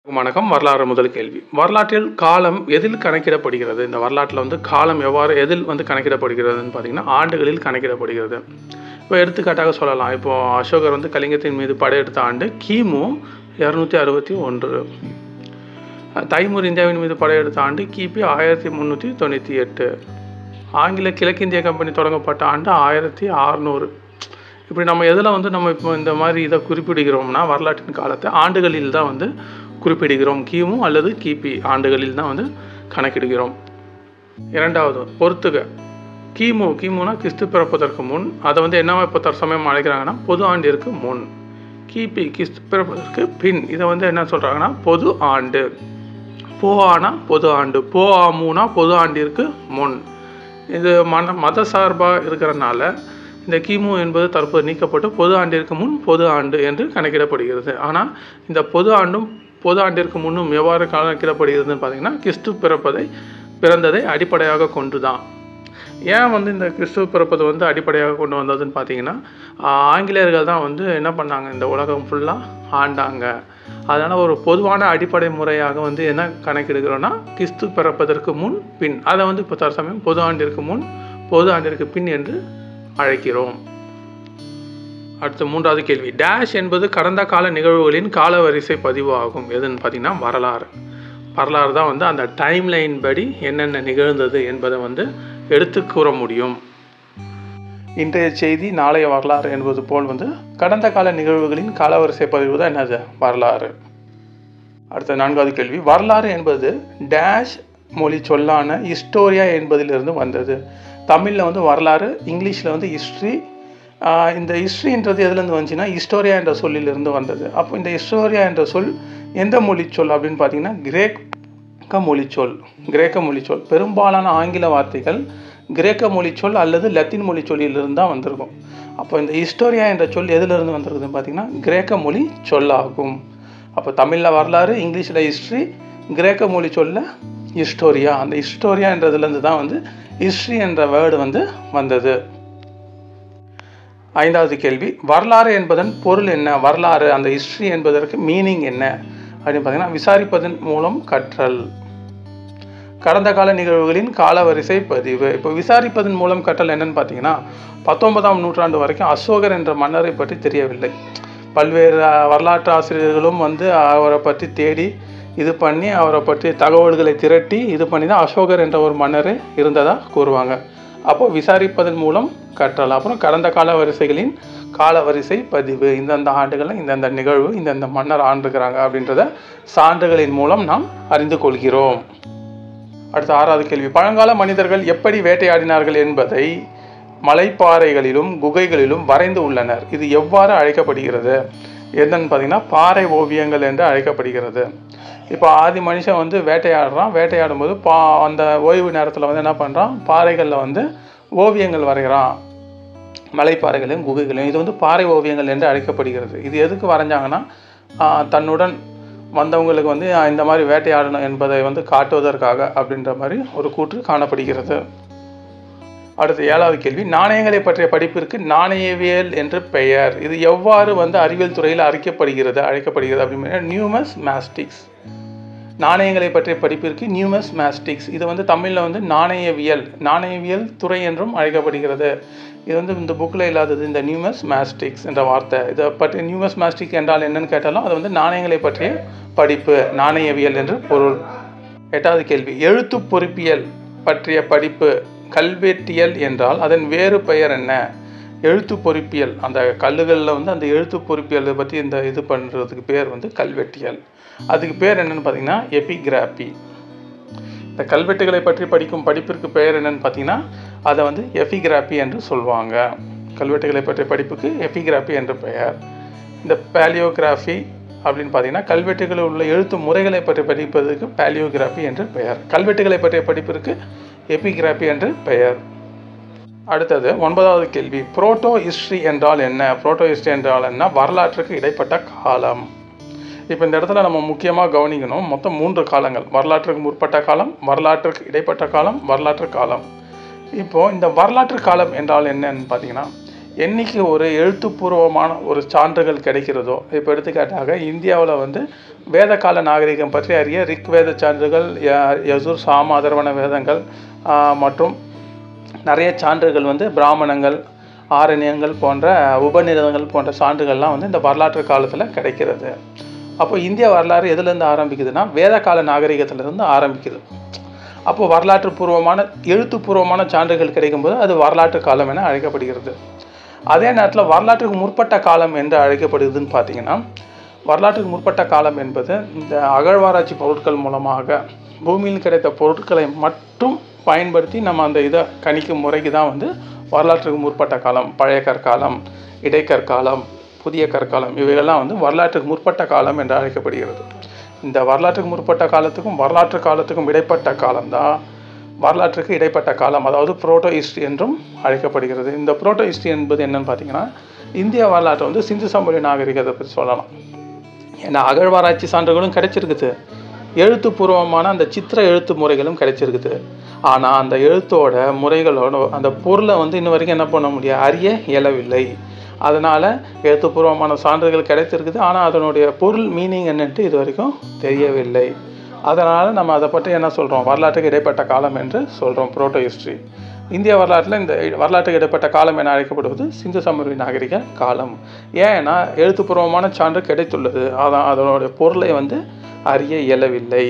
வணக்கம் வரலாறு முதல் கேள்வி வரலாற்றில் காலம் எதில் கணக்கிடப்படுகிறது இந்த வரலாற்றில் வந்து காலம் எவ்வாறு எதில் வந்து கணக்கிடப்படுகிறதுன்னு பார்த்தீங்கன்னா ஆண்டுகளில் கணக்கிடப்படுகிறது இப்போ எடுத்துக்காட்டாக சொல்லலாம் இப்போ அசோகர் வந்து கலிங்கத்தின் மீது படையெடுத்த ஆண்டு கிமு இரநூத்தி அறுபத்தி ஒன்று தைமூர் இந்தியாவின் மீது படையெடுத்த ஆண்டு கிபி ஆயிரத்தி முந்நூற்றி தொண்ணூற்றி எட்டு ஆங்கில கிழக்கிந்திய கம்பெனி தொடங்கப்பட்ட ஆண்டு ஆயிரத்தி அறநூறு இப்படி நம்ம எதில் வந்து நம்ம இப்போ இந்த மாதிரி இதை குறிப்பிடுகிறோம்னா வரலாற்றின் காலத்தை ஆண்டுகளில் தான் வந்து குறிப்பிடுகிறோம் கிமு அல்லது கிபி ஆண்டுகளில் தான் வந்து கணக்கிடுகிறோம் இரண்டாவது பொறுத்துக கிமு கிமுனா கிறிஸ்து பிறப்பதற்கு முன் அதை வந்து என்னவா இப்போ தற்சமயம் அழைக்கிறாங்கன்னா பொது ஆண்டிற்கு முன் கிபி கிறிஸ்து பிறப்பதற்கு பின் இதை வந்து என்ன சொல்கிறாங்கன்னா பொது ஆண்டு போ ஆனா பொது ஆண்டு போ ஆமுனா பொது ஆண்டிற்கு முன் இது மன மத சார்பாக இருக்கிறனால இந்த கிமு என்பது தற்போது நீக்கப்பட்டு பொது ஆண்டிற்கு முன் பொது ஆண்டு என்று கணக்கிடப்படுகிறது ஆனால் இந்த பொது ஆண்டும் பொது ஆண்டிற்கு முன்னும் எவ்வாறு கணக்கிடப்படுகிறதுன்னு பார்த்தீங்கன்னா கிறிஸ்து பிறப்பதை பிறந்ததை அடிப்படையாக கொண்டு தான் ஏன் வந்து இந்த கிறிஸ்துவ பிறப்பதை வந்து அடிப்படையாக கொண்டு வந்ததுன்னு பார்த்தீங்கன்னா ஆங்கிலேயர்கள் தான் வந்து என்ன பண்ணாங்க இந்த உலகம் ஃபுல்லாக ஆண்டாங்க அதனால் ஒரு பொதுவான அடிப்படை முறையாக வந்து என்ன கணக்கெடுக்கிறோன்னா கிறிஸ்து பிறப்பதற்கு முன் பின் அதை வந்து இப்போ தற்சமயம் பொது ஆண்டிற்கு முன் பொது ஆண்டிற்கு பின் என்று அழைக்கிறோம் அடுத்த மூன்றாவது கேள்வி டேஷ் என்பது கடந்த கால நிகழ்வுகளின் காலவரிசை பதிவு ஆகும் எதுன்னு பார்த்தீங்கன்னா வரலாறு வரலாறு தான் வந்து அந்த டைம் லைன் படி என்னென்ன நிகழ்ந்தது என்பதை வந்து எடுத்து கூற முடியும் இன்றைய செய்தி நாளைய வரலாறு என்பது போல் வந்து கடந்த கால நிகழ்வுகளின் காலவரிசை பதிவு தான் என்னது வரலாறு அடுத்த நான்காவது கேள்வி வரலாறு என்பது டேஷ் மொழி சொல்லான ஹிஸ்டோரியா என்பதிலிருந்து வந்தது தமிழில் வந்து வரலாறு இங்கிலீஷில் வந்து ஹிஸ்ட்ரி இந்த ஹிஸ்ட்ரின்றது எதுலேருந்து வந்துச்சுன்னா ஹிஸ்டோரியா என்ற சொல்லிலிருந்து வந்தது அப்போ இந்த ஹிஸ்டோரியா என்ற சொல் எந்த மொழி சொல் அப்படின்னு பார்த்தீங்கன்னா கிரேக்க மொழிச்சொல் கிரேக்க மொழிச்சொல் பெரும்பாலான ஆங்கில வார்த்தைகள் கிரேக்க மொழிச்சொல் அல்லது லத்தீன் மொழி சொல்லிலிருந்து தான் வந்திருக்கும் அப்போ இந்த ஹிஸ்டோரியா என்ற சொல் எதுலேருந்து வந்திருக்குதுன்னு பார்த்தீங்கன்னா கிரேக்க மொழி சொல்லாகும் அப்போ தமிழில் வரலாறு இங்கிலீஷில் ஹிஸ்ட்ரி கிரேக்க மொழி சொல்ல ஹிஸ்டோரியா அந்த ஹிஸ்டோரியான்றதுலேருந்து தான் வந்து ஹிஸ்ட்ரி என்ற வேர்டு வந்து வந்தது ஐந்தாவது கேள்வி வரலாறு என்பதன் பொருள் என்ன வரலாறு அந்த ஹிஸ்ட்ரி என்பதற்கு மீனிங் என்ன அப்படின்னு பார்த்தீங்கன்னா விசாரிப்பதன் மூலம் கற்றல் கடந்த கால நிகழ்வுகளின் காலவரிசை பதிவு இப்போ விசாரிப்பதன் மூலம் கற்றல் என்னன்னு பார்த்தீங்கன்னா பத்தொன்பதாம் நூற்றாண்டு வரைக்கும் அசோகர் என்ற மன்னரை பற்றி தெரியவில்லை பல்வேறு வரலாற்று ஆசிரியர்களும் வந்து அவரை பற்றி தேடி இது பண்ணி அவரை பற்றி தகவல்களை திரட்டி இது பண்ணி தான் அசோகர் என்ற ஒரு மன்னர் இருந்ததாக கூறுவாங்க அப்போ விசாரிப்பதன் மூலம் கற்றல் அப்புறம் கடந்த கால வரிசைகளின் காலவரிசை பதிவு இந்தந்த ஆண்டுகளில் இந்தந்த நிகழ்வு இந்தந்த மன்னர் ஆண்டுக்கிறாங்க அப்படின்றத சான்றுகளின் மூலம் நாம் அறிந்து கொள்கிறோம் அடுத்த ஆறாவது கேள்வி பழங்கால மனிதர்கள் எப்படி வேட்டையாடினார்கள் என்பதை மலைப்பாறைகளிலும் குகைகளிலும் வரைந்து உள்ளனர் இது எவ்வாறு அழைக்கப்படுகிறது என்னன்னு பார்த்தீங்கன்னா பாறை ஓவியங்கள் என்று அழைக்கப்படுகிறது இப்போ ஆதி மனுஷன் வந்து வேட்டையாடுறான் வேட்டையாடும் போது பா அந்த ஓய்வு நேரத்தில் வந்து என்ன பண்ணுறான் பாறைகளில் வந்து ஓவியங்கள் வரைகிறான் மலைப்பாறைகளையும் குகைகளையும் இது வந்து பாறை ஓவியங்கள் என்று அழைக்கப்படுகிறது இது எதுக்கு வரைஞ்சாங்கன்னா தன்னுடன் வந்தவங்களுக்கு வந்து இந்த மாதிரி வேட்டையாடணும் என்பதை வந்து காட்டுவதற்காக அப்படின்ற மாதிரி ஒரு கூற்று காணப்படுகிறது அடுத்த ஏழாவது கேள்வி நாணயங்களை பற்றிய படிப்பிற்கு நாணயவியல் என்று பெயர் இது எவ்வாறு வந்து அறிவியல் துறையில் அழைக்கப்படுகிறது அழைக்கப்படுகிறது அப்படின்னு நியூமஸ் மேஸ்டிக்ஸ் நாணயங்களை பற்றிய படிப்பிற்கு நியூமஸ் மேஸ்டிக்ஸ் இது வந்து தமிழில் வந்து நாணயவியல் நாணயவியல் துறை என்றும் அழைக்கப்படுகிறது இது வந்து இந்த புக்கில் இல்லாதது இந்த நியூமஸ் மேஸ்டிக்ஸ் என்ற வார்த்தை இதை பற்றி நியூமஸ் மேஸ்டிக் என்றால் என்னன்னு கேட்டாலும் அது வந்து நாணயங்களை பற்றிய படிப்பு நாணயவியல் என்று பொருள் எட்டாவது கேள்வி எழுத்து பொறுப்பியல் பற்றிய படிப்பு கல்வெட்டியல் என்றால் அதன் வேறு பெயர் என்ன எழுத்து பொறுப்பியல் அந்த கல்லுகளில் வந்து அந்த எழுத்து பொறுப்பியலை பற்றி இந்த இது பண்ணுறதுக்கு பேர் வந்து கல்வெட்டியல் அதுக்கு பேர் என்னென்னு பார்த்தீங்கன்னா எபிகிராபி இந்த கல்வெட்டுகளை பற்றி படிக்கும் படிப்பிற்கு பெயர் என்னென்னு பார்த்தீங்கன்னா அதை வந்து எபிகிராபி என்று சொல்லுவாங்க கல்வெட்டுகளை பற்றிய படிப்புக்கு எபிகிராபி என்று பெயர் இந்த பேலியோகிராஃபி அப்படின்னு பார்த்தீங்கன்னா கல்வெட்டுகளில் உள்ள எழுத்து முறைகளை பற்றி படிப்பதற்கு பேலியோகிராஃபி என்று பெயர் கல்வெட்டுகளை பற்றிய படிப்பிற்கு எபிகிராபி என்று பெயர் அடுத்தது ஒன்பதாவது கேள்வி புரோட்டோ ஹிஸ்ட்ரி என்றால் என்ன புரோட்டோ ஹிஸ்ட்ரி என்றால் என்ன வரலாற்றுக்கு இடைப்பட்ட காலம் இப்போ இந்த இடத்துல நம்ம முக்கியமாக கவனிக்கணும் மொத்தம் மூன்று காலங்கள் வரலாற்றுக்கு முற்பட்ட காலம் வரலாற்றுக்கு இடைப்பட்ட காலம் வரலாற்று காலம் இப்போது இந்த வரலாற்று காலம் என்றால் என்னன்னு பார்த்தீங்கன்னா என்னைக்கு ஒரு எழுத்துப்பூர்வமான ஒரு சான்றுகள் கிடைக்கிறதோ இப்போ எடுத்துக்காட்டாக இந்தியாவில் வந்து வேதகால நாகரிகம் பற்றி அறிய ரிக்வேத சான்றுகள் ய- யசுர் சாம அதர்வண வேதங்கள் ஆஹ், மற்றும் நிறைய சான்றுகள் வந்து பிராமணங்கள் ஆரண்யங்கள் போன்ற உபநிடதங்கள் போன்ற சான்றுகள்லாம் வந்து இந்த வரலாற்று காலத்தில் கிடைக்கிறது அப்போ இந்திய வரலாறு எதுலேருந்து ஆரம்பிக்குதுன்னா வேதகால நாகரிகத்திலிருந்து ஆரம்பிக்குது அப்போ வரலாற்று பூர்வமான எழுத்துப்பூர்வமான சான்றுகள் கிடைக்கும்போது அது வரலாற்று காலம் என அழைக்கப்படுகிறது அதே நேரத்தில் வரலாற்றுக்கு முற்பட்ட காலம் என்று அழைக்கப்படுதுன்னு பார்த்தீங்கன்னா வரலாற்றுக்கு முற்பட்ட காலம் என்பது இந்த அகழ்வாராய்ச்சி பொருட்கள் மூலமாக பூமியில் கிடைத்த பொருட்களை மட்டும் பயன்படுத்தி நம்ம அந்த இதை கணிக்கும் முறைக்கு தான் வந்து வரலாற்றுக்கு முற்பட்ட காலம் பழைய கற்காலம் இடைக்கற்காலம் புதிய கற்காலம் இவைகள்லாம் வந்து வரலாற்றுக்கு முற்பட்ட காலம் என்று அழைக்கப்படுகிறது இந்த வரலாற்றுக்கு முற்பட்ட காலத்துக்கும் வரலாற்று காலத்துக்கும் இடைப்பட்ட காலம்தான் வரலாற்றுக்கு இடைப்பட்ட காலம் அதாவது புரோட்டோ ஹிஸ்ட்ரி என்றும் அழைக்கப்படுகிறது இந்த புரோட்டோ ஹிஸ்ட்ரி என்பது என்னன்னு பார்த்தீங்கன்னா இந்திய வரலாற்றை வந்து சிந்து சமவெளி நாகரிகத்தை பற்றி சொல்லலாம் ஏன்னா அகழ்வாராய்ச்சி சான்றுகளும் கிடைச்சிருக்குது எழுத்துப்பூர்வமான அந்த சித்திர எழுத்து முறைகளும் கிடைச்சிருக்குது ஆனால் அந்த எழுத்தோட முறைகளோட அந்த பொருளை வந்து இன்ன வரைக்கும் என்ன பண்ண முடியாது அறிய இயலவில்லை அதனால் எழுத்துப்பூர்வமான சான்றுகள் கிடைத்திருக்குது ஆனால் அதனுடைய பொருள் மீனிங் என்னன்ட்டு இது வரைக்கும் தெரியவில்லை அதனால் நம்ம அதை பற்றி என்ன சொல்கிறோம் வரலாற்றுக்கு இடைப்பட்ட காலம் என்று சொல்கிறோம் புரோட்டோ ஹிஸ்ட்ரி இந்திய வரலாற்றில் இந்த வரலாற்றுக்கு இடைப்பட்ட காலம் என அழைக்கப்படுவது சிந்து சமவெளி நாகரிக காலம் ஏன்னா எழுத்துப்பூர்வமான சான்று கிடைத்துள்ளது அதான் அதனுடைய பொருளை வந்து அறிய இயலவில்லை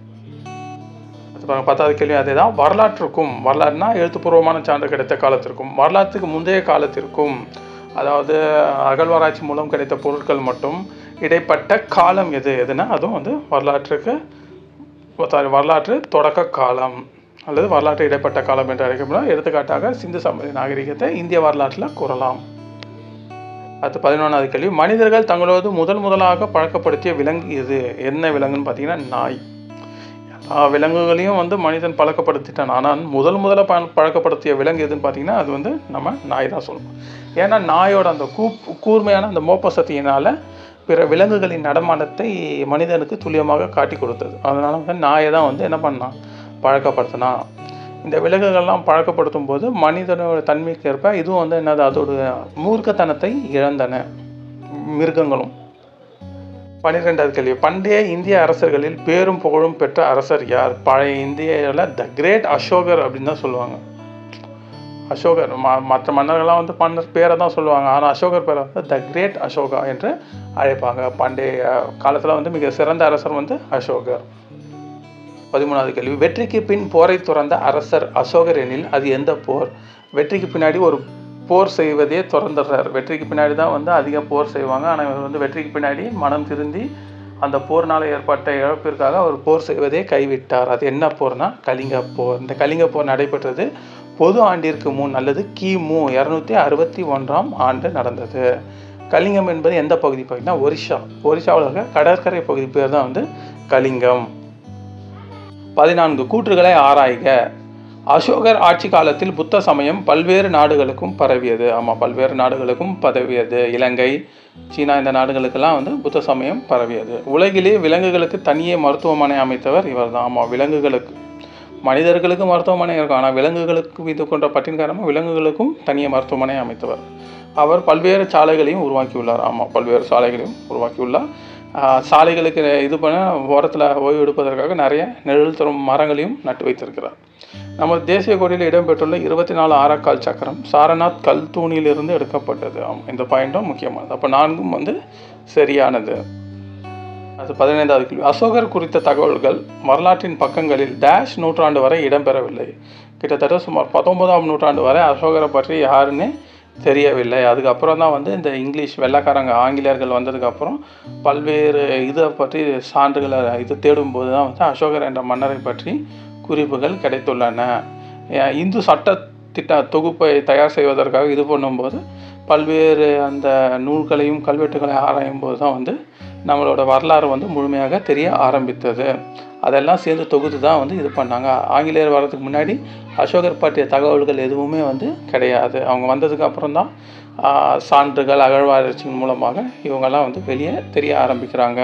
அடுத்து பாருங்க, பத்தாவது கேள்வி அதே தான் வரலாற்றுக்கும் வரலாறுனா எழுத்துப்பூர்வமான சான்று கிடைத்த காலத்திற்கும் வரலாற்றுக்கு முந்தைய காலத்திற்கும் அதாவது அகழ்வாராய்ச்சி மூலம் கிடைத்த பொருட்கள் மட்டும் இடைப்பட்ட காலம் எது எதுனா அதுவும் வந்து வரலாற்றுக்கு சாரி வரலாற்று தொடக்க காலம் அல்லது வரலாற்று இடைப்பட்ட காலம் என்று அழைக்கப்படும் எடுத்துக்காட்டாக சிந்து சமவெளி நாகரிகத்தை இந்திய வரலாற்றில் கூறலாம் அடுத்து பதினொன்றாவது கேள்வி மனிதர்கள் தங்களோடு முதல் முதலாக பழக்கப்படுத்திய விலங்கு எது என்ன விலங்குன்னு பார்த்தீங்கன்னா நாய் எல்லா விலங்குகளையும் வந்து மனிதன் பழக்கப்படுத்திட்டான் ஆனால் முதல் முதல்ல ப பழக்கப்படுத்திய விலங்கு எதுன்னு பார்த்தீங்கன்னா அது வந்து நம்ம நாய் தான் சொல்லணும் ஏன்னா நாயோட அந்த கூ கூர்மையான அந்த மோப்ப சக்தியினால் பிற விலங்குகளின் நடமாட்டத்தை மனிதனுக்கு துல்லியமாக காட்டி கொடுத்தது அதனால வந்து நாயை தான் வந்து என்ன பண்ணான் பழக்கப்படுத்தினான் இந்த விலங்குகள்லாம் பழக்கப்படுத்தும் போது மனிதனோட தன்மைக்கு ஏற்ப இதுவும் வந்து என்னது அதோட மூர்க்கத்தனத்தை இழந்தன மிருகங்களும் பன்னிரெண்டாவது கேள்வி பண்டைய இந்திய அரசர்களில் பேரும் புகழும் பெற்ற அரசர் யார் பழைய இந்தியாவில் த கிரேட் அசோகர் அப்படின்னு தான் சொல்லுவாங்க அசோகர் ம மற்ற மன்னர்கள்லாம் வந்து மன்னர் பேரை தான் சொல்லுவாங்க ஆனால் அசோகர் பேரை வந்து த கிரேட் அசோகா என்று அழைப்பாங்க பண்டைய காலத்தில் வந்து மிக சிறந்த அரசர் வந்து அசோகர் பதிமூணாவது கேள்வி வெற்றிக்கு பின் போரை துறந்த அரசர் அசோகர் எனில் அது எந்த போர் வெற்றிக்கு பின்னாடி ஒரு போர் செய்வதே துறந்துடுறார் வெற்றிக்கு பின்னாடி தான் வந்து அதிக போர் செய்வாங்க ஆனால் இவர் வந்து வெற்றிக்கு பின்னாடி மனம் திருந்தி அந்த போர்னால் ஏற்பட்ட இழப்பிற்காக அவர் போர் செய்வதே கைவிட்டார் அது என்ன போர்னா கலிங்க போர் இந்த கலிங்க போர் நடைபெற்றது பொது ஆண்டிற்கு முன் அல்லது கிமு இரநூத்தி அறுபத்தி ஒன்றாம் ஆண்டு நடந்தது கலிங்கம் என்பது எந்த பகுதி பார்த்தீங்கன்னா ஒரிஷா ஒரிஷாவில் இருக்க கடற்கரை பகுதி பேர் தான் வந்து கலிங்கம் பதினான்கு கூற்றுகளை ஆராய்க அசோகர் ஆட்சி காலத்தில் புத்த சமயம் பல்வேறு நாடுகளுக்கும் பரவியது ஆமாம் பல்வேறு நாடுகளுக்கும் பரவியது இலங்கை சீனா இந்த நாடுகளுக்கெல்லாம் வந்து புத்த சமயம் பரவியது உலகிலே விலங்குகளுக்கு தனியே மருத்துவமனை அமைத்தவர் இவர் தான் ஆமாம் விலங்குகளுக்கு மனிதர்களுக்கு மருத்துவமனை இருக்கும் ஆனால் விலங்குகளுக்கு இது கொண்ட பட்டின் காரணமாக விலங்குகளுக்கும் தனியே மருத்துவமனை அமைத்தவர் அவர் பல்வேறு சாலைகளையும் உருவாக்கியுள்ளார் ஆமாம் பல்வேறு சாலைகளையும் உருவாக்கியுள்ளார் ஆஹ் சாலைகளுக்கு இது பண்ண ஓரத்தில் ஓய்வு எடுப்பதற்காக நிறைய நிழல் தரும் மரங்களையும் நட்டு வைத்திருக்கிறார் நமது தேசிய கொடியில் இடம்பெற்றுள்ள இருபத்தி நாலு ஆரக்கால் சக்கரம் சாரநாத் கல் தூணிலிருந்து எடுக்கப்பட்டது ஆமாம் இந்த பாயிண்ட்டும் முக்கியமானது அப்போ நான்கும் வந்து சரியானது அது பதினைந்தாவது கேள்வி அசோகர் குறித்த தகவல்கள் வரலாற்றின் பக்கங்களில் டேஷ் நூற்றாண்டு வரை இடம்பெறவில்லை கிட்டத்தட்ட சுமார் பத்தொன்பதாம் நூற்றாண்டு வரை அசோகரை பற்றி யாருன்னு தெரியவில்லை அதுக்கப்புறம் தான் வந்து இந்த இங்கிலீஷ் வெள்ளைக்காரங்க ஆங்கிலேயர்கள் வந்ததுக்கப்புறம் பல்வேறு இதை பற்றி சான்றுகளை இது தேடும்போது தான் வந்து அசோகர் என்ற மன்னரை பற்றி குறிப்புகள் கிடைத்துள்ளன ஏன் இந்து சட்ட திட்ட தொகுப்பை தயார் செய்வதற்காக இது பண்ணும்போது பல்வேறு அந்த நூல்களையும் கல்வெட்டுகளையும் ஆராயும் போது தான் வந்து நம்மளோட வரலாறு வந்து முழுமையாக தெரிய ஆரம்பித்தது அதெல்லாம் சேர்ந்து தொகுத்து தான் வந்து இது பண்ணாங்க ஆங்கிலேயர் வர்றதுக்கு முன்னாடி அசோகர் பற்றிய தகவல்கள் எதுவுமே வந்து கிடையாது அவங்க வந்ததுக்கு அப்புறம் தான் ஆஹ், சான்றுகள் அகழ்வாராய்ச்சியின் மூலமாக இவங்கெல்லாம் வந்து வெளியே தெரிய ஆரம்பிக்கிறாங்க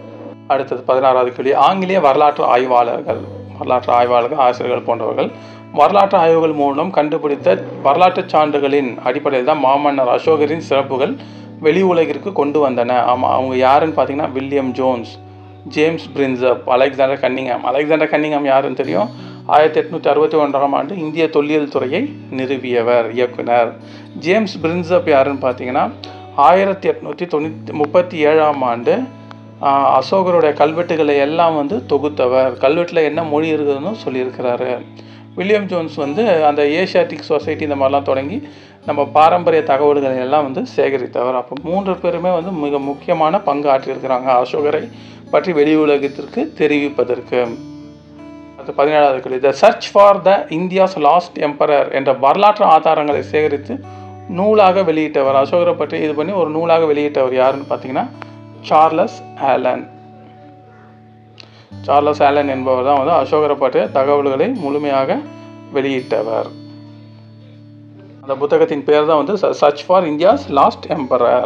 அடுத்தது பதினாறாவது கேள்வி ஆங்கிலேய வரலாற்று ஆய்வாளர்கள் வரலாற்று ஆய்வாளர்கள் ஆசிரியர்கள் போன்றவர்கள் வரலாற்று ஆய்வுகள் மூலம் கண்டுபிடித்த வரலாற்று சான்றுகளின் அடிப்படையில் தான் மாமன்னர் அசோகரின் சிறப்புகள் வெளி உலகிற்கு கொண்டு வந்தன ஆமாம் அவங்க யாருன்னு பார்த்தீங்கன்னா William Jones James Prinsep Alexander Cunningham Alexander Cunningham யாருன்னு தெரியும் ஆயிரத்தி எட்நூற்றி அறுபத்தி ஒன்றாம் ஆண்டு இந்திய தொல்லியல் துறையை நிறுவியவர் இயக்குனர் ஜேம்ஸ் பிரின்சப் யாருன்னு பார்த்தீங்கன்னா ஆயிரத்தி எட்நூற்றி தொண்ணூற்றி முப்பத்தி ஏழாம் ஆண்டு ஆஹ், அசோகருடைய கல்வெட்டுகளை எல்லாம் வந்து தொகுத்தவர் கல்வெட்டில் என்ன மொழி இருக்குதுன்னு சொல்லியிருக்கிறாரு வில்லியம் ஜோன்ஸ் வந்து அந்த ஏஷியாட்டிக் சொசைட்டி இந்த மாதிரிலாம் தொடங்கி நம்ம பாரம்பரிய தகவல்களை எல்லாம் வந்து சேகரித்தவர் அப்போ மூன்று பேருமே வந்து மிக முக்கியமான பங்கு ஆற்றியிருக்கிறாங்க அசோகரை பற்றி வெளி உலகத்திற்கு தெரிவிப்பதற்கு அடுத்து பதினேழாவது கேள்வி the search for the India's last emperor என்ற வரலாற்று ஆதாரங்களை சேகரித்து நூலாக வெளியிட்டவர் அசோகரை பற்றி இது பண்ணி ஒரு நூலாக வெளியிட்டவர் யாருன்னு பார்த்தீங்கன்னா சார்லஸ் ஆலன் சார்லஸ் ஆலன் என்பவர் தான் வந்து அசோகரை பற்றிய தகவல்களை முழுமையாக வெளியிட்டவர் அந்த புத்தகத்தின் பேர் தான் வந்து search for India's last emperor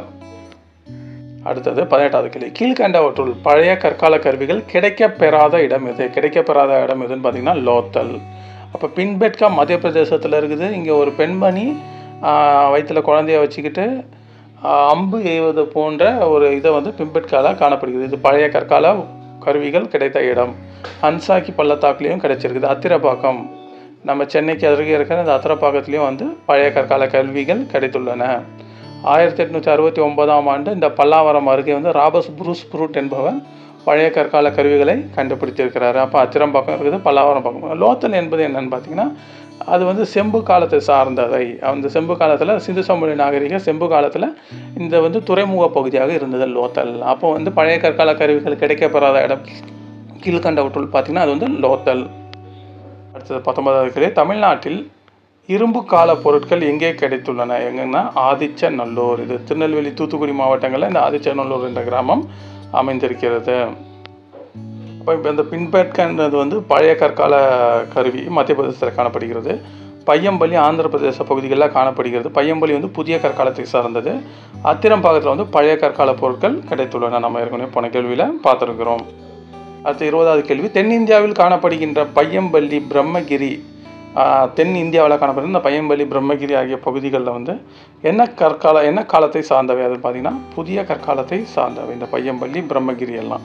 அடுத்தது பதினெட்டாவது கேள்வி கீழ்கண்டவற்றுள் பழைய கற்கால கருவிகள் கிடைக்கப் பெறாத இடம் எது கிடைக்கப் பெறாத இடம் எதுன்னு பார்த்தீங்கன்னா லோத்தல் அப்போ பின்பெட்கா மத்திய பிரதேசத்தில் இருக்குது இங்கே ஒரு பெண்மணி ஆஹ், வயித்துல குழந்தைய வச்சுக்கிட்டு ஆஹ், அம்பு எய்வது போன்ற ஒரு இதை வந்து பின்பெட்கால காணப்படுகிறது இது பழைய கற்கால கருவிகள் கிடைத்த இடம் அன்சாக்கி பள்ளத்தாக்குலேயும் கிடைச்சிருக்குது அத்திரப்பாக்கம் நம்ம சென்னைக்கு அருகே இருக்கிற அந்த அத்திரப்பாக்கத்துலேயும் வந்து பழைய கற்கால கல்விகள் கிடைத்துள்ளன ஆயிரத்தி எட்நூற்றி அறுபத்தி ஒன்பதாம் ஆண்டு இந்த பல்லாவரம் அருகே வந்து ராபர்ஸ் புரூஸ் புரூட் என்பவர் பழைய கற்கால கருவிகளை கண்டுபிடித்திருக்கிறாரு அப்போ அத்திரம்பாக்கம் இருக்குது பல்லாவரம் பக்கம் லோத்தல் என்பது என்னன்னு பார்த்தீங்கன்னா அது வந்து செம்பு காலத்தை சார்ந்தவை அந்த செம்பு காலத்தில் சிந்து சமவெளி நாகரிக செம்பு காலத்தில் இந்த வந்து துறைமுக பகுதியாக இருந்தது லோத்தல் அப்போ வந்து பழைய கற்கால கருவிகள் கிடைக்கப்பெறாத இடம் கீழ்கண்டவற்றுள் பார்த்தீங்கன்னா அது வந்து லோத்தல் அடுத்தது பத்தொன்பதாவது கேள்வி தமிழ்நாட்டில் இரும்பு கால பொருட்கள் எங்கே கிடைத்துள்ளன எங்கன்னா ஆதிச்சநல்லூர் இது திருநெல்வேலி தூத்துக்குடி மாவட்டங்களில் இந்த ஆதிச்சநல்லூர் என்ற கிராமம் அமைந்திருக்கிறது அப்போ இப்போ இந்த பின்பேட்கன்றது வந்து பழைய கற்கால கருவி மத்திய பிரதேசத்தில் காணப்படுகிறது பையம்பள்ளி ஆந்திர பிரதேச பகுதிகளில் காணப்படுகிறது பையம்பள்ளி வந்து புதிய கற்காலத்தை சார்ந்தது அத்திரம்பாக்கத்தில் வந்து பழைய கற்கால பொருட்கள் கிடைத்துள்ளன நம்ம ஏற்கனவே போன கேள்வியில் பார்த்துருக்கிறோம் அடுத்து இருபதாவது கேள்வி தென்னிந்தியாவில் காணப்படுகின்ற பையம்பள்ளி பிரம்மகிரி ஆஹ், தென் இந்தியாவில் காணப்படுகிற இந்த பையம்பள்ளி பிரம்மகிரி ஆகிய பகுதிகளில் வந்து என்ன கற்கால என்ன காலத்தை சார்ந்தவை அது பார்த்தீங்கன்னா புதிய கற்காலத்தை சார்ந்தவை இந்த பையம்பள்ளி பிரம்மகிரி எல்லாம்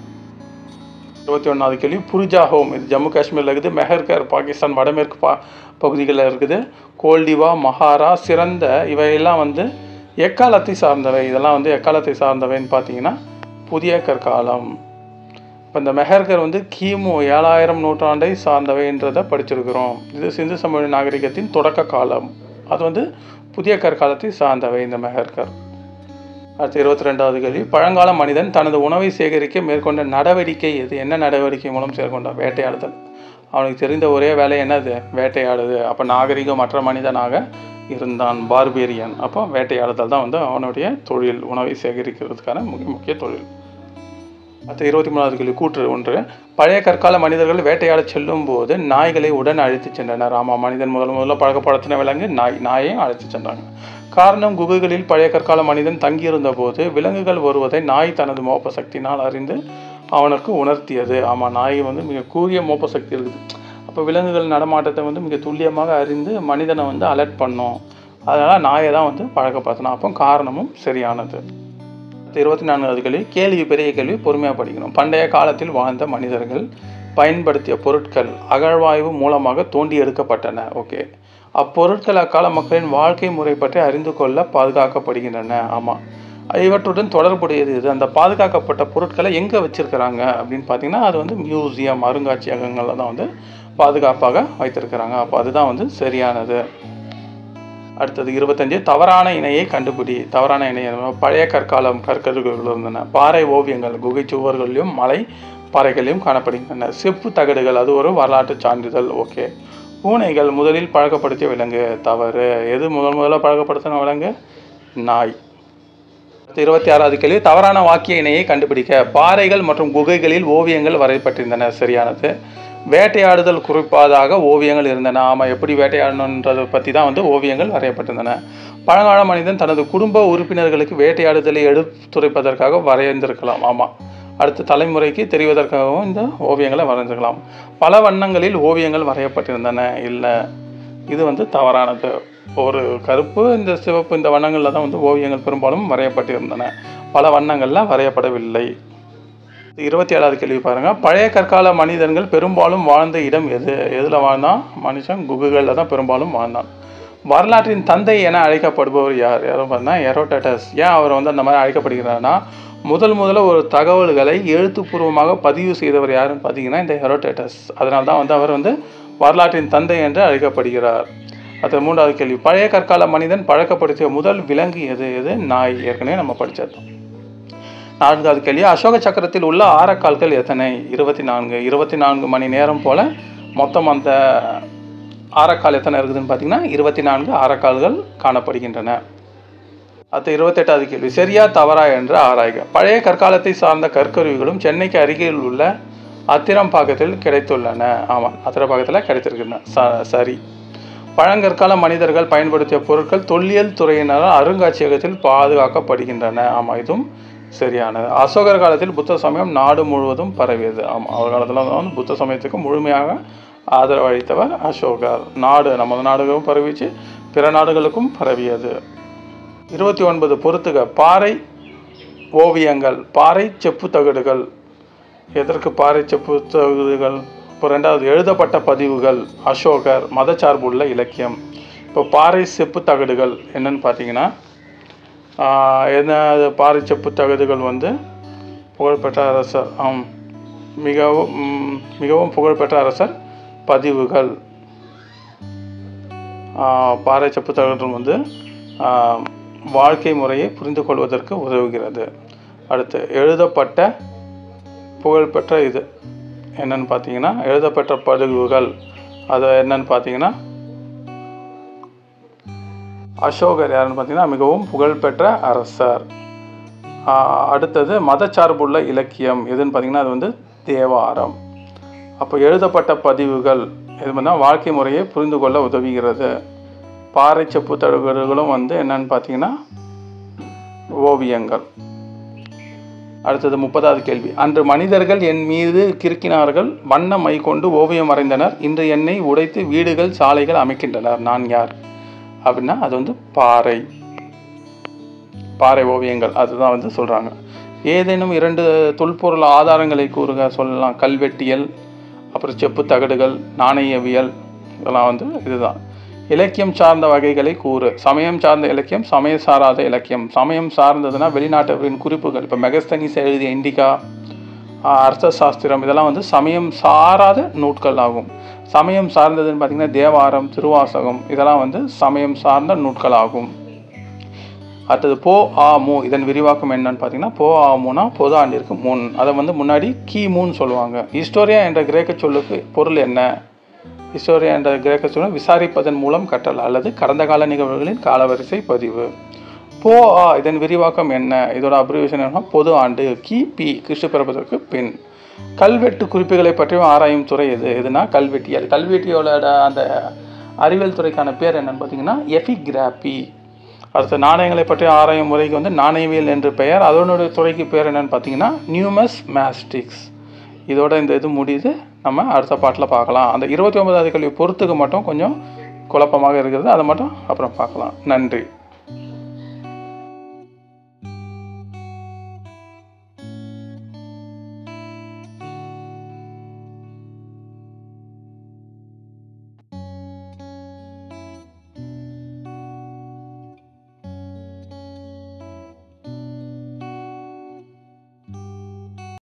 இருபத்தி ஒன்றாவது கேள்வி புரிஜா ஹோம் இது ஜம்மு காஷ்மீரில் இருக்குது மெஹர்கர் பாகிஸ்தான் வடமேற்கு பா பகுதிகளில் இருக்குது கோல்டிவா மஹாரா சிறந்த இவையெல்லாம் வந்து எக்காலத்தை சார்ந்தவை இதெல்லாம் வந்து எக்காலத்தை சார்ந்தவைன்னு பார்த்தீங்கன்னா புதிய கற்காலம் இப்போ இந்த மெஹர்கர் வந்து கிமு ஏழாயிரம் நூற்றாண்டை சார்ந்தவைன்றதை படிச்சிருக்கிறோம் இது சிந்து சமவெளி நாகரிகத்தின் தொடக்க காலம் அது வந்து புதிய கற்காலத்தை சார்ந்தவை இந்த மெஹர்கர் அடுத்து இருபத்தி ரெண்டாவது கேள்வி பழங்கால மனிதன் தனது உணவை சேகரிக்க மேற்கொண்ட நடவடிக்கை எது என்ன நடவடிக்கை மூலம் சேர்க்கொண்டான் வேட்டையாடுதல் அவனுக்கு தெரிந்த ஒரே வேலை என்னது வேட்டையாடுது அப்போ நாகரிகம் மற்ற மனிதனாக இருந்தான் பார்பேரியன் அப்போ வேட்டையாடுதல் தான் வந்து அவனுடைய தொழில் உணவை சேகரிக்கிறதுக்கான முக்கிய முக்கிய தொழில் அடுத்து இருபத்தி மூணாவது கேள்வி கூற்று ஒன்று பழைய கற்கால மனிதர்கள் வேட்டையாடச் செல்லும் போது நாய்களை உடன் அழைத்துச் சென்றனர் ஆமாம் மனிதன் முதல் முதல்ல பழக்கப்படுத்தின விலங்கு நாய் நாயையும் அழைத்துச் சென்றாங்க காரணம் குகைகளில் பழைய கற்கால மனிதன் தங்கியிருந்த போது விலங்குகள் வருவதை நாய் தனது மோப்ப சக்தினால் அறிந்து அவனுக்கு உணர்த்தியது ஆமாம் நாய் வந்து மிக கூரிய மோப்ப சக்தி இருக்குது அப்போ விலங்குகள் நடமாட்டத்தை வந்து மிக துல்லியமாக அறிந்து மனிதனை வந்து அலர்ட் பண்ணும் அதனால் நாயை தான் வந்து பழக்கப்படுத்தினா அப்போ காரணமும் சரியானது இருபத்தி நான்காவது கேள்வி கேள்வி பெரிய கேள்வி பொறுமையாக படிக்கணும் பண்டைய காலத்தில் வாழ்ந்த மனிதர்கள் பயன்படுத்திய பொருட்கள் அகழ்வாய்வு மூலமாக தோண்டி எடுக்கப்பட்டன ஓகே அப்பொருட்கள் அக்கால மக்களின் வாழ்க்கை முறை பற்றி அறிந்து கொள்ள பாதுகாக்கப்படுகின்றன ஆமாம் இவற்றுடன் தொடர்புடையது இது அந்த பாதுகாக்கப்பட்ட பொருட்களை எங்கே வச்சிருக்கிறாங்க அப்படின்னு பார்த்தீங்கன்னா அது வந்து மியூசியம் அருங்காட்சியகங்களில் தான் வந்து பாதுகாப்பாக வைத்திருக்கிறாங்க அப்போ அதுதான் வந்து சரியானது அடுத்தது இருபத்தஞ்சு தவறான இணையை கண்டுபிடி தவறான இணை அதாவது பழைய கற்காலம் கற்கருகள் இருந்தன பாறை ஓவியங்கள் குகை சுவர்களிலும் மலை பாறைகளிலும் காணப்படுகின்றன செப்பு தகடுகள் அது ஒரு வரலாற்று சான்றிதழ் ஓகே பூனைகள் முதலில் பழக்கப்படுத்திய விலங்கு தவறு எது முதல் முதல்ல பழக்கப்படுத்தின விலங்கு நாய் அடுத்து இருபத்தி ஆறாவது கேள்வி தவறான வாக்கிய இணையை கண்டுபிடிக்க பாறைகள் மற்றும் குகைகளில் ஓவியங்கள் வரையப்பட்டிருந்தன சரியானது வேட்டையாடுதல் குறிப்பாதாக ஓவியங்கள் இருந்தன ஆமாம் எப்படி வேட்டையாடணுன்றதை பற்றி தான் வந்து ஓவியங்கள் வரையப்பட்டிருந்தன பழங்கால மனிதன் தனது குடும்ப உறுப்பினர்களுக்கு வேட்டையாடுதலை எடுத்துரைப்பதற்காக வரைந்திருக்கலாம் ஆமாம் அடுத்த தலைமுறைக்கு தெரிவதற்காகவும் இந்த ஓவியங்களை வரைஞ்சிருக்கலாம் பல வண்ணங்களில் ஓவியங்கள் வரையப்பட்டிருந்தன இல்லை இது வந்து தவறானது ஒரு கருப்பு இந்த சிவப்பு இந்த வண்ணங்களில் தான் வந்து ஓவியங்கள் பெரும்பாலும் வரையப்பட்டிருந்தன பல வண்ணங்களில் வரையப்படவில்லை இருபத்தி ஏழாவது கேள்வி பாருங்கள் பழைய கற்கால மனிதர்கள் பெரும்பாலும் வாழ்ந்த இடம் எது எதில் வாழ்ந்தான் மனுஷன் குகைகளில் தான் பெரும்பாலும் வாழ்ந்தான் வரலாற்றின் தந்தை என அழைக்கப்படுபவர் யார் யாரும் பார்த்தா எரோட்டஸ் ஏன் அவர் வந்து அந்த மாதிரி அழைக்கப்படுகிறார்னா முதல் முதல்ல ஒரு தகவல்களை எழுத்துப்பூர்வமாக பதிவு செய்தவர் யாருன்னு பார்த்தீங்கன்னா இந்த ஹெரோட்டேட்டஸ் அதனால தான் வந்து அவர் வந்து வரலாற்றின் தந்தை என்று அழைக்கப்படுகிறார் அது மூன்றாவது கேள்வி பழைய கற்கால மனிதன் பழக்கப்படுத்திய முதல் விலங்கு எது எது நாய் ஏற்கனவே நம்ம படித்தது நான்காவது கேள்வி அசோக சக்கரத்தில் உள்ள ஆரக்கால்கள் எத்தனை இருபத்தி நான்கு இருபத்தி நான்கு மணி நேரம் போல் மொத்தம் அந்த ஆரக்கால் எத்தனை இருக்குதுன்னு பார்த்தீங்கன்னா இருபத்தி நான்கு ஆரக்கால்கள் காணப்படுகின்றன அடுத்து இருபத்தெட்டாவது கேள்வி சரியா தவறா என்று ஆராய்க பழைய கற்காலத்தை சார்ந்த கற்கருவிகளும் சென்னைக்கு அருகில் உள்ள அத்திரம்பாக்கத்தில் கிடைத்துள்ளன ஆமாம் அத்திரம்பாக்கத்தில் கிடைத்திருக்கின்றன ச சரி பழங்கற்கால மனிதர்கள் பயன்படுத்திய பொருட்கள் தொல்லியல் துறையினரால் அருங்காட்சியகத்தில் பாதுகாக்கப்படுகின்றன ஆமாம் இதுவும் சரியானது அசோகர் காலத்தில் புத்த சமயம் நாடு முழுவதும் பரவியது ஆமாம் அவர் காலத்தில் வந்து புத்த சமயத்துக்கு முழுமையாக ஆதரவு அளித்தவர் அசோகர் நாடு நமது நாடுகளும் பரவிச்சு பிற நாடுகளுக்கும் பரவியது இருபத்தி ஒன்பது பொறுத்துக பாறை ஓவியங்கள் பாறை செப்பு தகடுகள் எதற்கு பாறை செப்பு தகடுகள் இப்போ ரெண்டாவது எழுதப்பட்ட பதிவுகள் அசோகர் மதச்சார்புள்ள இலக்கியம் இப்போ பாறை செப்பு தகடுகள் என்னன்னு பார்த்தீங்கன்னா ஆஹ், என்ன அது பாறை செப்பு தகடுகள் வந்து புகழ்பெற்ற அரசர் ஆம் மிகவும் ம், மிகவும் புகழ்பெற்ற அரசர் பதிவுகள் ஆஹ், பாறை செப்பு தகடுகள் வந்து ஆஹ், வாழ்க்கை முறையை புரிந்து கொள்வதற்கு உதவுகிறது அடுத்து எழுதப்பட்ட புகழ்பெற்ற இது என்னன்னு பார்த்தீங்கன்னா எழுதப்பட்ட பதிவுகள் அது என்னன்னு பார்த்தீங்கன்னா அசோகர் யாருன்னு பார்த்தீங்கன்னா மிகவும் புகழ்பெற்ற அரசர் ஆஹ் அடுத்தது மதச்சார்புள்ள இலக்கியம் எதுன்னு பார்த்தீங்கன்னா அது வந்து தேவாரம் அப்போ எழுதப்பட்ட பதிவுகள் இது பண்ணால் வாழ்க்கை முறையை புரிந்து கொள்ள உதவுகிறது பாறை செப்பு தழுகுகளும் வந்து என்னன்னு பார்த்தீங்கன்னா ஓவியங்கள் அடுத்தது முப்பதாவது கேள்வி அன்று மனிதர்கள் என் மீது கிறுக்கினார்கள் வண்ண மை கொண்டு ஓவியம் வரைந்தனர் இன்று என்னை உடைத்து வீடுகள் சாலைகள் அமைக்கின்றனர் நான் யார் அப்படின்னா அது வந்து பாறை பாறை ஓவியங்கள் அதுதான் வந்து சொல்கிறாங்க ஏதேனும் இரண்டு தொல்பொருள் ஆதாரங்களை கூறுக சொல்லலாம் கல்வெட்டியல் அப்புறம் செப்பு தகடுகள் நாணயவியல் இதெல்லாம் வந்து இதுதான் இலக்கியம் சார்ந்த வகைகளை கூறு சமயம் சார்ந்த இலக்கியம் சமய சாராத இலக்கியம் சமயம் சார்ந்ததுன்னா வெளிநாட்டவரின் குறிப்புகள் இப்போ மெகஸ்தனிஸ் எழுதிய இண்டிகா ஆஹ் அர்த்த சாஸ்திரம் இதெல்லாம் வந்து சமயம் சாராத நூட்கள் ஆகும் சமயம் சார்ந்ததுன்னு பார்த்தீங்கன்னா தேவாரம் திருவாசகம் இதெல்லாம் வந்து சமயம் சார்ந்த நூட்கள் ஆகும் அடுத்தது போ ஆ மு இதன் விரிவாக்கம் என்னன்னு பார்த்தீங்கன்னா போ ஆ மூனா பொது ஆண்டிற்கு முன் அதை வந்து முன்னாடி கி மூன்னு சொல்லுவாங்க ஹிஸ்டோரியா என்ற கிரேக்க சொல்லுக்கு பொருள் என்ன ஹிஸ்டோரியா என்ற கிரேக்க சொல்லும் விசாரிப்பதன் மூலம் கற்றல் அல்லது கடந்த கால நிகழ்வுகளின் காலவரிசை பதிவு போ ஆ இதன் விரிவாக்கம் என்ன இதோட அப்ரிவேஷன் என்ன பொது ஆண்டு கி பி கிறிஸ்து பிறப்பதற்கு பின் கல்வெட்டு குறிப்புகளை பற்றியும் ஆராயும் துறை எது எதுனா கல்வெட்டியல் கல்வெட்டியோட அந்த அறிவியல் துறைக்கான பேர் என்னன்னு பார்த்தீங்கன்னா எபிகிராபி அடுத்த நாணயங்களை பற்றி ஆராயும் முறைக்கு வந்து நாணயவியல் என்று பெயர் அதனுடைய துறைக்கு பேர் என்னன்னு பார்த்தீங்கன்னா நியூமஸ் மேஸ்டிக்ஸ் இதோட இந்த இது முடியுது நம்ம அடுத்த பாட்டில் பார்க்கலாம் அந்த இருபத்தி ஒன்பதாவது கல்வி பொறுத்துக்கு மட்டும் கொஞ்சம் குழப்பமாக இருக்கிறது அதை மட்டும் அப்புறம் பார்க்கலாம் நன்றி